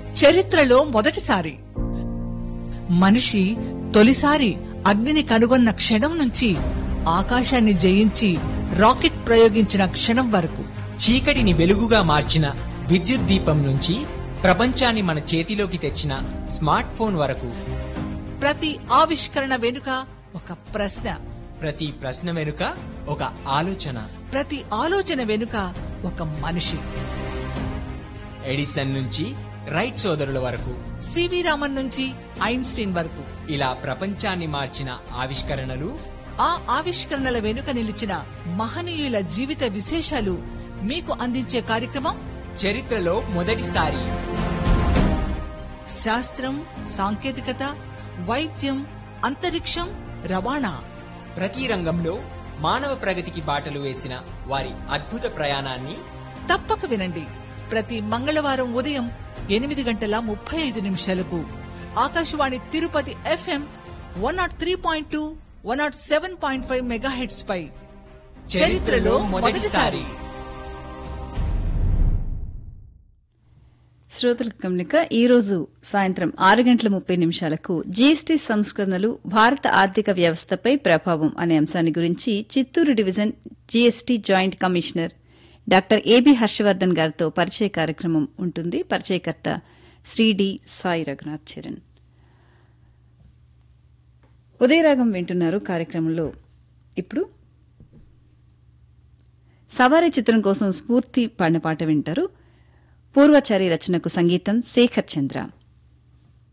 చరిత్రలో మొదటిసారి మనిషి తొలిసారి అగ్నిని కనుగొన్న క్షణం నుంచి ఆకాశాన్ని జయించి రాకెట్ ప్రయోగించిన క్షణం వరకు చీకటిని వెలుగుగా మార్చిన విద్యుత్ దీపం నుంచి ప్రపంచాన్ని మన చేతిలోకి తెచ్చిన స్మార్ట్ ఫోన్ వరకు ప్రతి ఆవిష్కరణ వెనుక ఒక ప్రశ్న ప్రతి ప్రశ్న వెనుక ఒక ఆలోచన ప్రతి ఆలోచన వెనుక ఒక మనిషి ఎడిసన్ నుంచి రైట్ సోదరుల వరకు సివి రామన్ నుంచి ఐన్స్టీన్ వరకు ఇలా ప్రపంచాన్ని మార్చిన ఆవిష్కరణలు ఆ ఆవిష్కరణల వెనుక నిలిచిన మహనీయుల జీవిత విశేషాలు మీకు అందించే కార్యక్రమం చరిత్రలో మొదటిసారి శాస్త్రం సాంకేతికత వైద్యం అంతరిక్షం రవాణా ప్రతి రంగంలో మానవ ప్రగతికి బాటలు వేసిన వారి అద్భుత ప్రయాణాన్ని తప్పక వినండి ప్రతి మంగళవారం ఉదయం ఎనిమిది గంటల ముప్పై ఐదు నిమిషాలకు Akashvani Tirupati FM one not three point two one not seven point five megahertz పై చరిత్రలో మొదటిసారి శ్రోతలకు గమనిక ఈ రోజు సాయంత్రం ఆరు గంటల ముప్పై నిమిషాలకు జీఎస్టీ సంస్కరణలు భారత ఆర్థిక వ్యవస్థపై ప్రభావం అనే అంశాన్ని గురించి Chittoor division GST joint commissioner doctor A B Harshavardhan గారితో పరిచయ కార్యక్రమం ఉంటుంది పరిచయకర్త శ్రీ డి సాయి రఘునాథ్ చరణ్ ఉదయరాగం వింటున్నారు కార్యక్రమంలో ఇప్పుడు సవారీ చిత్రం కోసం స్ఫూర్తి పాడిన పాట వింటారు పూర్వచారి రచనకు సంగీతం శేఖర్ చంద్ర